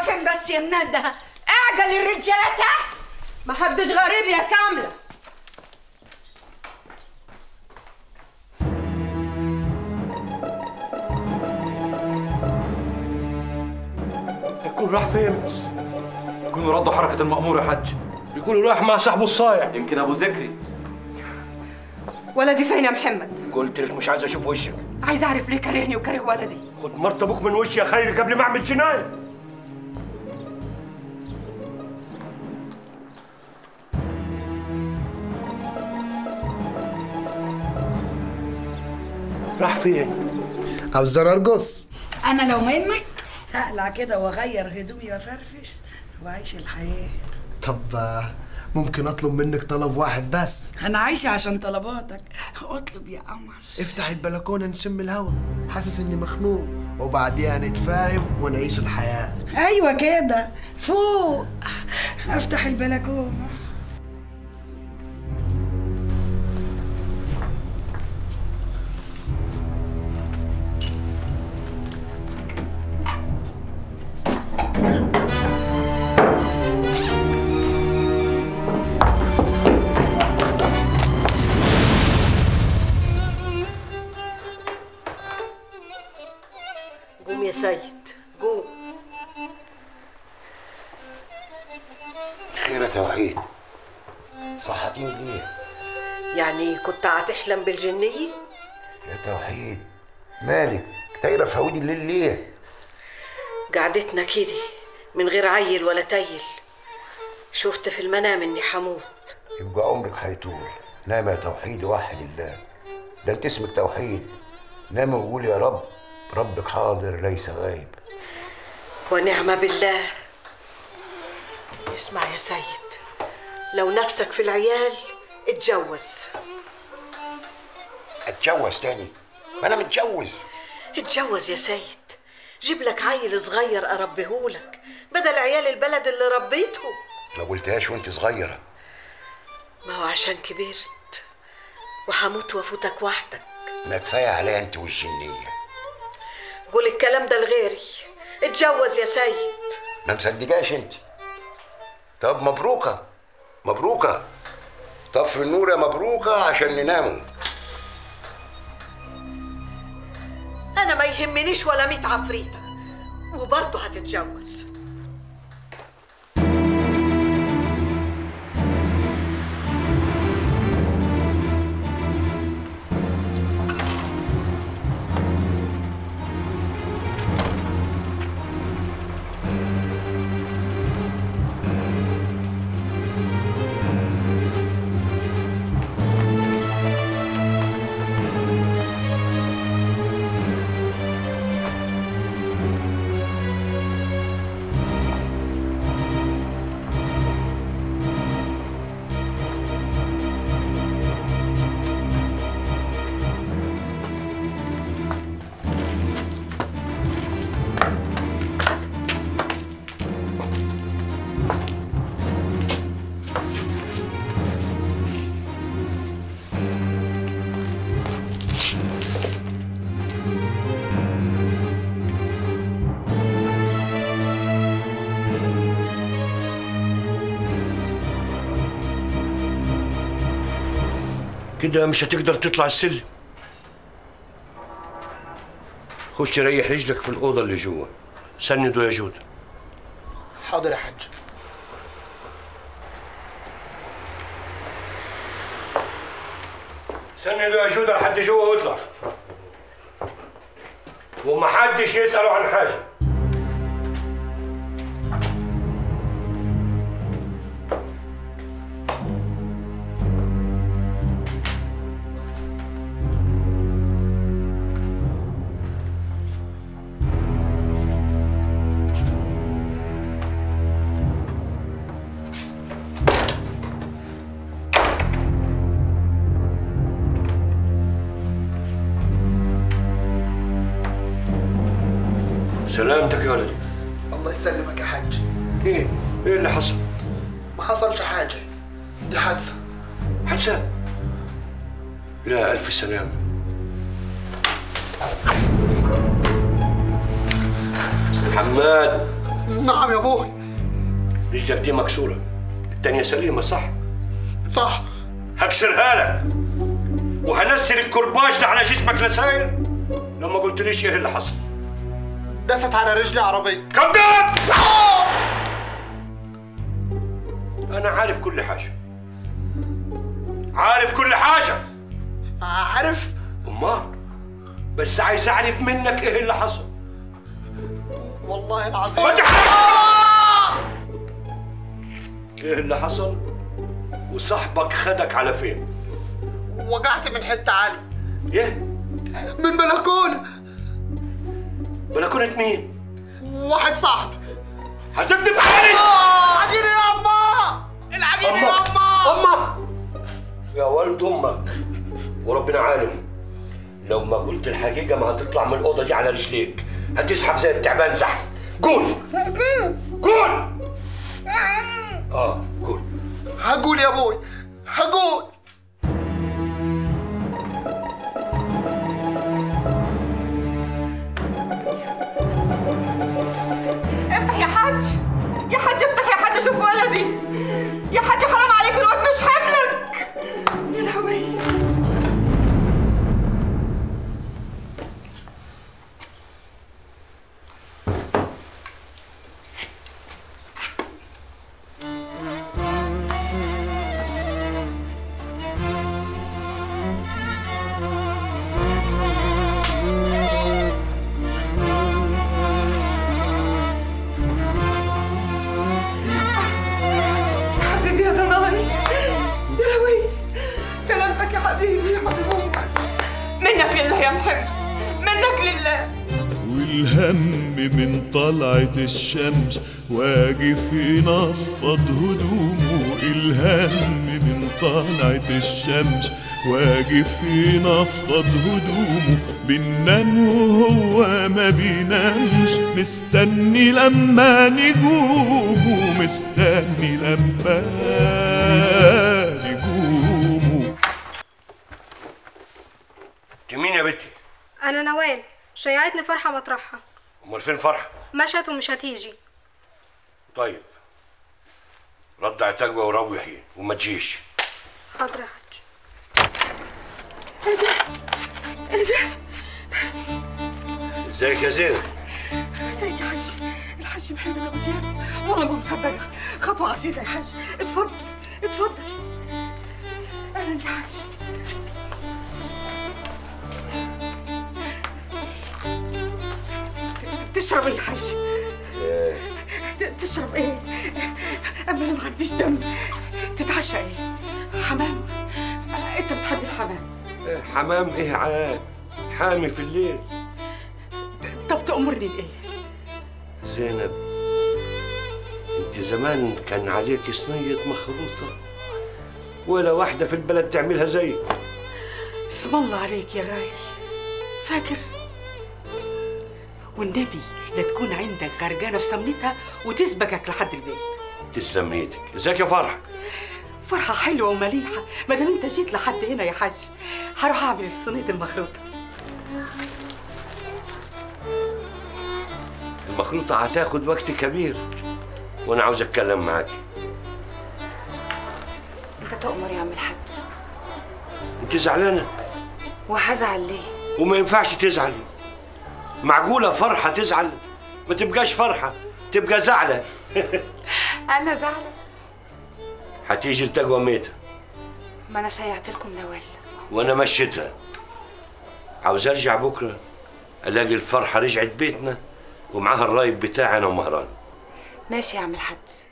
رايحة فين بس يا منادة اعجل الرجالة تحت ما حدش غريب يا كاملة يكون راح فين بس يكونوا ردوا حركة المأمور يا حج بيقولوا راح مع صاحبه الصايع يمكن ابو ذكري ولدي فين يا محمد قلت لك مش عايز اشوف وشك عايز اعرف ليه كرهني وكره ولدي خد مرت ابوك من وشي يا خيري قبل ما اعمل جنايه راح فين؟ عاوز ارقص انا لو منك هقلع كده واغير هدومي وافرفش واعيش الحياة طب آه، ممكن اطلب منك طلب واحد بس انا عايشة عشان طلباتك اطلب يا قمر افتح البلكونه نشم الهوا حاسس اني مخنوق وبعديها نتفاهم ونعيش الحياه ايوه كده فوق افتح البلكونة قوم يا سيد قوم خير يا توحيد صحتين ليه يعني كنت هتحلم بالجنية يا توحيد مالك تايره في هودي الليل ليه قعدتنا كده من غير عيل ولا تيل شفت في المنام اني حموت يبقى عمرك هيطول نام يا توحيد وحد الله ده انت اسمك توحيد نام وقول يا رب ربك حاضر ليس غايب ونعم بالله اسمع يا سيد لو نفسك في العيال اتجوز اتجوز تاني ما انا متجوز اتجوز يا سيد جيب لك عيل صغير اربيهولك بدل عيال البلد اللي ربيتهم ما قلتهاش وانت صغيره ما هو عشان كبرت وهموت وافوتك وحدك ما كفايه عليا انت والجنيه قول الكلام ده لغيري اتجوز يا سيد ما مصدقاش انت طب مبروكه مبروكه طف النور يا مبروكه عشان نناموا انا ما يهمنيش ولا ميت عفريته وبرضه هتتجوز كده مش هتقدر تطلع السلم خش ريح رجلك في الأوضة اللي جوا سنده يا جود حاضر يا حاج سنده يا جود لحد جوا واطلع ومحدش يسأله عن حاجة سلامتك يا ولدي الله يسلمك يا حاج ايه ايه اللي حصل ما حصلش حاجه دي حادثه حادثة لا ألف سلامة حماد نعم يا ابوي رجلك دي مكسوره التانية سليمه صح صح هكسرها لك وهنزل الكرباج ده على جسمك لساير لو ما قلتليش ايه اللي حصل دست على رجلي عربية كذاب انا عارف كل حاجه عارف كل حاجه عارف امال بس عايز اعرف منك ايه اللي حصل والله العظيم ما تحرق ايه اللي حصل وصاحبك خدك على فين وقعت من حتة عالية ايه من بلكونة بلكونه مين واحد صاحبي هتكذب علي آه عجينة يا أما العجينة يا أما امك يا ولد امك وربنا عالم لو ما قلت الحقيقه ما هتطلع من الاوضه دي على رجليك هتزحف زي التعبان زحف قول قول اه قول هقول يا ابوي هقول افتح يا حاج يا حاج افتح يا حاج اشوف ولدي يا حاج حرام عليك الواد مش حملك يا لهوي حبيبي يا ضناي يا لهوي سلامتك يا حبيبي يا حبيب امك منك لله يا محب منك لله والهم من طلعة الشمس واقف ينفض هدومه الهم من طلعة الشمس واقف ينفض هدومه بننام وهو ما بينامش مستني لما نجومه مستني لما نجومه انت مين يا بنتي انا نوال شيعتني فرحه مطرحها امال فين فرحه مشت ومش هتيجي طيب رد تجوى وروحي وما تجيش حاضر يا حاج ازيك يا زينب ازيك يا حاج الحاج محمد ابو دياب والله مو مصدقه خطوه عزيزه يا حاج اتفضل اتفضل اهلا يا حاج تشرب ايه يا حاج؟ ت- تشرب ايه؟ اما انا ما عنديش دم تتعشى ايه؟ حمام انت بتحب الحمام حمام ايه عاد حامي في الليل طب تأمرني بايه؟ زينب انت زمان كان عليك صينية مخروطة ولا واحدة في البلد تعملها زيك اسم الله عليك يا غالي فاكر والنبي لا تكون عندك غرقانه في سمنتها وتسبقك لحد البيت تسلم ايدك ازيك يا فرح فرحه حلوه ومليحه ما دام انت جيت لحد هنا يا حاج هروح اعمل صينيه المخروطه المخروطة هتاخد وقت كبير وانا عاوز اتكلم معاكي انت تؤمر يا عم الحاج انت زعلانة وهزعل ليه وما ينفعش تزعلي معقولة فرحة تزعل ما تبقاش فرحة تبقى زعلة انا زعلة هتيجي التقوى ميتة ما انا شيعت لكم نوال وانا مشيتها عاوز ارجع بكرة الاقي الفرحة رجعت بيتنا ومعاها الرايب بتاعي انا ومهران ماشي يا عم الحاج